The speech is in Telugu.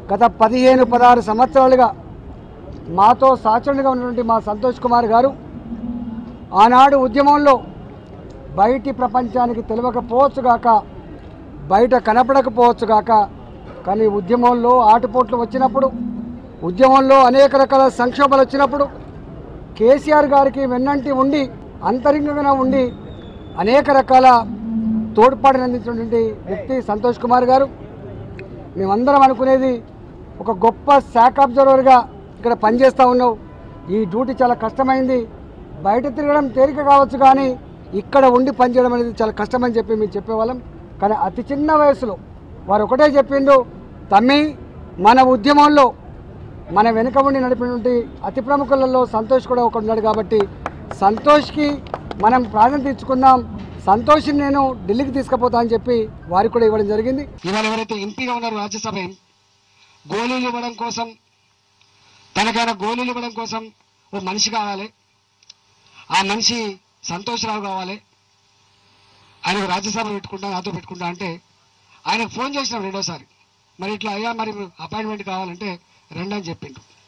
గత పదిహేను పదహారు సంవత్సరాలుగా మాతో సాచరణగా ఉన్నటువంటి మా సంతోష్ కుమార్ గారు ఆనాడు ఉద్యమంలో బయటి ప్రపంచానికి తెలియకపోవచ్చుగాక బయట కనపడకపోవచ్చుగాక కానీ ఉద్యమంలో ఆటుపోట్లు వచ్చినప్పుడు ఉద్యమంలో అనేక రకాల సంక్షోభాలు వచ్చినప్పుడు కేసీఆర్ గారికి వెన్నంటి ఉండి అంతరంగంగా ఉండి అనేక రకాల తోడ్పాటుని అందించినటువంటి వ్యక్తి సంతోష్ కుమార్ గారు మేమందరం అనుకునేది ఒక గొప్ప శాఖ అబ్జర్వర్గా ఇక్కడ పనిచేస్తూ ఉన్నావు ఈ డ్యూటీ చాలా కష్టమైంది బయట తిరగడం తేలిక కావచ్చు కానీ ఇక్కడ ఉండి పనిచేయడం అనేది చాలా కష్టమని చెప్పి మేము చెప్పేవాళ్ళం కానీ అతి చిన్న వయసులో వారు ఒకటే చెప్పిండు తమ్మి మన ఉద్యమంలో మన వెనుక ఉండి నడిపినటువంటి అతి ప్రముఖులలో సంతోష్ కూడా ఒకడు ఉన్నాడు కాబట్టి సంతోష్కి మనం ప్రాధాన్యత ఇచ్చుకుందాం సంతోష్ని నేను ఢిల్లీకి తీసుకుపోతా అని చెప్పి వారికి కూడా ఇవ్వడం జరిగింది ఇవాళ ఎవరైతే ఎంపీగా ఉన్నారో రాజ్యసభ గోళీలు ఇవ్వడం కోసం తనకైనా గోళీలు ఇవ్వడం కోసం ఓ మనిషి కావాలి ఆ మనిషి సంతోషరావు కావాలి ఆయనకు రాజ్యసభ పెట్టుకుంటా నాతో పెట్టుకుంటా అంటే ఆయనకు ఫోన్ చేసినాం రెండోసారి మరి ఇట్లా అయ్యా మరి అపాయింట్మెంట్ కావాలంటే రండి అని చెప్పిండు